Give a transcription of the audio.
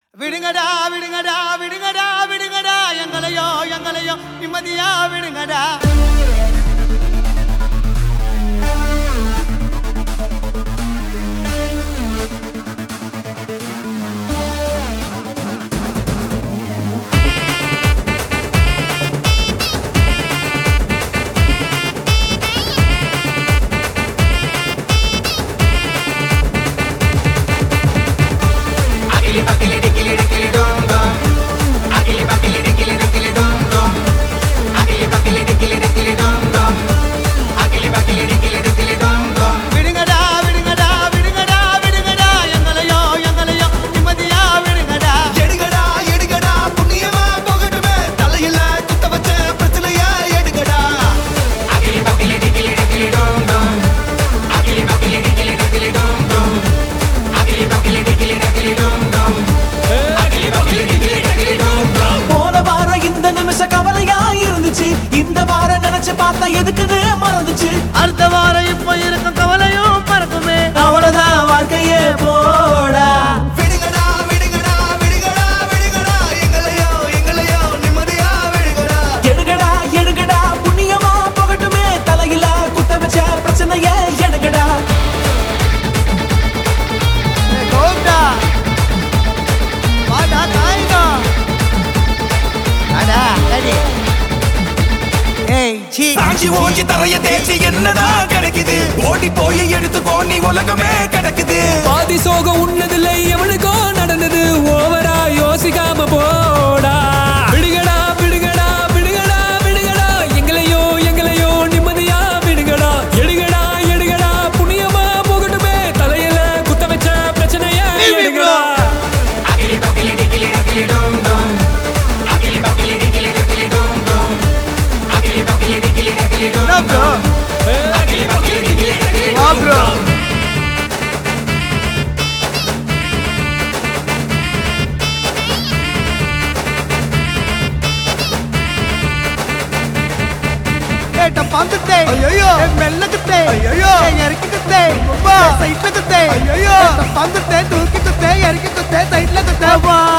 விடுங்கடா விடுங்கடா விடுங்கடா விடுங்கடா எங்களையோ எங்களையோ நிம்மதியா விடுங்கடா விடுங்கடா விடுங்கடா விடுங்கடா விடுங்கடா எங்களையோ எங்களையோ நிம்மதியா விடுங்கடா எடுங்கடா எடுங்கடா புண்ணியமா போகட்டுமே தலையில குத்த வச்ச பிரச்சனைய எடுங்கடா போன வாரம் இந்த நிமிஷ கவலையா இருந்துச்சு இந்த வாரம் நினைச்சு பார்த்தா எதுக்குன்னு மறந்துச்சு அடுத்த வாரம் இப்ப இருக்கும் கவலையும் பறக்குமே அவ்வளவுதான் வாழ்க்கையே போடா விடுங்கடா விடுங்கடா விடுங்கடா விடுங்கடா எங்களையோ எங்களையோ நிம்மதியா விடுங்கடா எடுங்கடா எடுங்கடா புண்ணியமா போகட்டுமே தலையில குத்த வச்ச பிரச்சனைய எடுங்கடா கோப்டா வாடா தாய்டா அடா அடி ஏய் சீ சாஞ்சி ஓஞ்சி தரைய தேய்ச்சி என்னதான் கிடைக்குது ஓடி போய் எடுத்துக்கோ நீ உலகமே கிடக்குது பாதி சோகம் உன்னதில்லை எவனுக்கோ நடந்தது ஓவரா யோசிக்காம போடா விடுங்கடா விடுங்கடா விடுங்கடா விடுங்கடா எங்களையோ எங்களையோ நிம்மதியா விடுங்கடா எடுங்கடா எடுங்கடா புண்ணியமா போகட்டுமே தலையில குத்த வச்ச பிரச்சனைய Leave me, எடுங்கடா என்ன ப்ரோ வா ப்ரோ ஏட்ட பந்துட்டே ஐயோ மெல்லக்குத்தே ஐயோ இறக்கிக்குத்தே ரொம்ப சைட்ல குத்தே ஐயோ பந்துட்டே தூக்கி குத்தே இறக்கி குத்தே சைட்ல குத்தே வா